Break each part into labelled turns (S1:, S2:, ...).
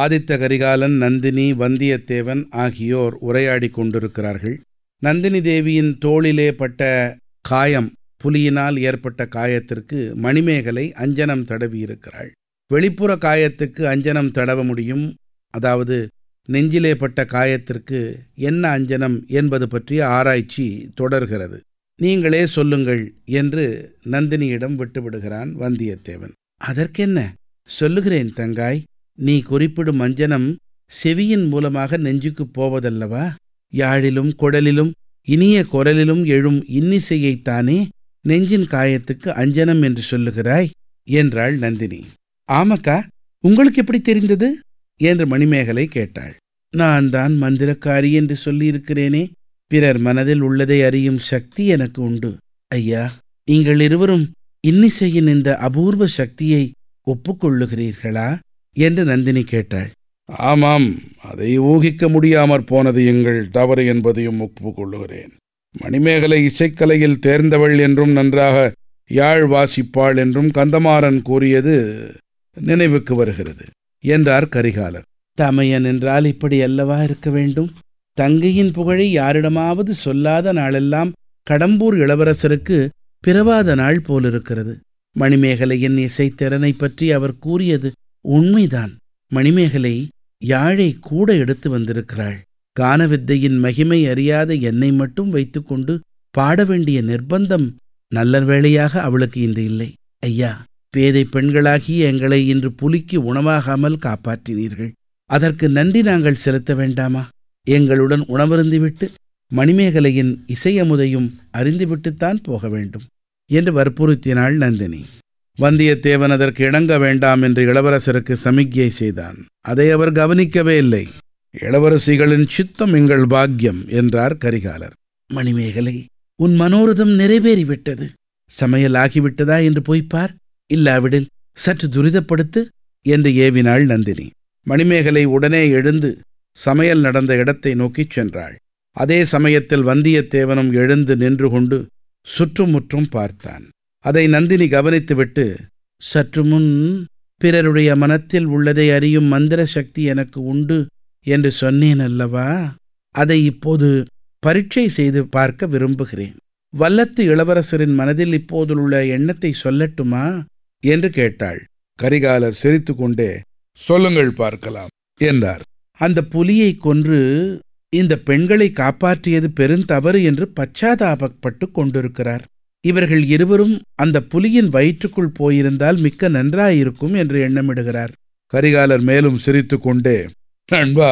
S1: ஆதித்த கரிகாலன் நந்தினி வந்தியத்தேவன் ஆகியோர் உரையாடிக் கொண்டிருக்கிறார்கள் நந்தினி தேவியின் தோளிலே பட்ட காயம் புலியினால் ஏற்பட்ட காயத்திற்கு மணிமேகலை அஞ்சனம் தடவியிருக்கிறாள் வெளிப்புற காயத்துக்கு அஞ்சனம் தடவ முடியும் அதாவது நெஞ்சிலே பட்ட காயத்திற்கு என்ன அஞ்சனம் என்பது பற்றிய ஆராய்ச்சி தொடர்கிறது நீங்களே சொல்லுங்கள் என்று நந்தினியிடம் விட்டுவிடுகிறான் வந்தியத்தேவன் அதற்கென்ன சொல்லுகிறேன் தங்காய் நீ குறிப்பிடும் அஞ்சனம் செவியின் மூலமாக நெஞ்சுக்குப் போவதல்லவா யாழிலும் குடலிலும் இனிய குரலிலும் எழும் இன்னிசையைத்தானே நெஞ்சின் காயத்துக்கு அஞ்சனம் என்று சொல்லுகிறாய் என்றாள் நந்தினி ஆமக்கா உங்களுக்கு எப்படி தெரிந்தது என்று மணிமேகலை கேட்டாள் நான் தான் மந்திரக்காரி என்று சொல்லியிருக்கிறேனே பிறர் மனதில் உள்ளதை அறியும் சக்தி எனக்கு உண்டு ஐயா நீங்கள் இருவரும் இன்னிசையின் இந்த அபூர்வ சக்தியை ஒப்புக்கொள்ளுகிறீர்களா என்று நந்தினி கேட்டாள்
S2: ஆமாம் அதை ஊகிக்க முடியாமற் போனது எங்கள் தவறு என்பதையும் ஒப்புக்கொள்ளுகிறேன் மணிமேகலை இசைக்கலையில் தேர்ந்தவள் என்றும் நன்றாக யாழ் வாசிப்பாள் என்றும் கந்தமாறன் கூறியது நினைவுக்கு வருகிறது
S1: என்றார் கரிகாலர் தமையன் என்றால் இப்படி அல்லவா இருக்க வேண்டும் தங்கையின் புகழை யாரிடமாவது சொல்லாத நாளெல்லாம் கடம்பூர் இளவரசருக்கு பிறவாத நாள் போலிருக்கிறது மணிமேகலையின் இசைத்திறனை பற்றி அவர் கூறியது உண்மைதான் மணிமேகலை யாழை கூட எடுத்து வந்திருக்கிறாள் கானவித்தையின் மகிமை அறியாத என்னை மட்டும் வைத்துக்கொண்டு பாட வேண்டிய நிர்பந்தம் நல்ல வேளையாக அவளுக்கு இன்று இல்லை ஐயா பேதை பெண்களாகிய எங்களை இன்று புலிக்கு உணவாகாமல் காப்பாற்றினீர்கள் அதற்கு நன்றி நாங்கள் செலுத்த வேண்டாமா எங்களுடன் உணவருந்திவிட்டு மணிமேகலையின் இசையமுதையும் அறிந்துவிட்டுத்தான் போக வேண்டும் என்று வற்புறுத்தினாள் நந்தினி வந்தியத்தேவன் அதற்கு இணங்க வேண்டாம் என்று இளவரசருக்கு சமிக்ஞை செய்தான் அதை அவர் கவனிக்கவே இல்லை இளவரசிகளின் சித்தம் எங்கள் பாக்கியம் என்றார் கரிகாலர் மணிமேகலை உன் மனோரதம் நிறைவேறிவிட்டது சமையல் ஆகிவிட்டதா என்று போய்ப்பார் இல்லாவிடில் சற்று துரிதப்படுத்து என்று ஏவினாள் நந்தினி மணிமேகலை உடனே எழுந்து சமையல் நடந்த இடத்தை நோக்கிச் சென்றாள் அதே சமயத்தில் வந்தியத்தேவனும் எழுந்து நின்று கொண்டு சுற்றுமுற்றும் பார்த்தான் அதை நந்தினி கவனித்துவிட்டு சற்று முன் பிறருடைய மனத்தில் உள்ளதை அறியும் மந்திர சக்தி எனக்கு உண்டு என்று சொன்னேன் அல்லவா அதை இப்போது பரீட்சை செய்து பார்க்க விரும்புகிறேன் வல்லத்து இளவரசரின் மனதில் இப்போதுள்ள எண்ணத்தை சொல்லட்டுமா என்று கேட்டாள்
S2: கரிகாலர் சிரித்துக்கொண்டே சொல்லுங்கள் பார்க்கலாம்
S1: என்றார் அந்த புலியை கொன்று இந்த பெண்களை காப்பாற்றியது பெருந்தவறு என்று பச்சாதாபப்பட்டு கொண்டிருக்கிறார் இவர்கள் இருவரும் அந்த புலியின் வயிற்றுக்குள் போயிருந்தால் மிக்க நன்றாயிருக்கும் என்று எண்ணமிடுகிறார்
S2: கரிகாலர் மேலும் சிரித்துக்கொண்டே நண்பா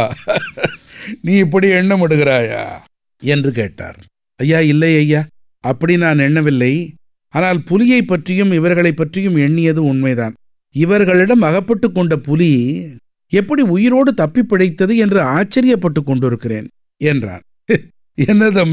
S2: நீ இப்படி எண்ணமிடுகிறாயா
S1: என்று கேட்டார் ஐயா இல்லை ஐயா அப்படி நான் எண்ணவில்லை ஆனால் புலியை பற்றியும் இவர்களை பற்றியும் எண்ணியது உண்மைதான் இவர்களிடம் அகப்பட்டு கொண்ட புலி எப்படி உயிரோடு தப்பி பிழைத்தது என்று ஆச்சரியப்பட்டு கொண்டிருக்கிறேன் என்றான்
S2: என்ன தம்பி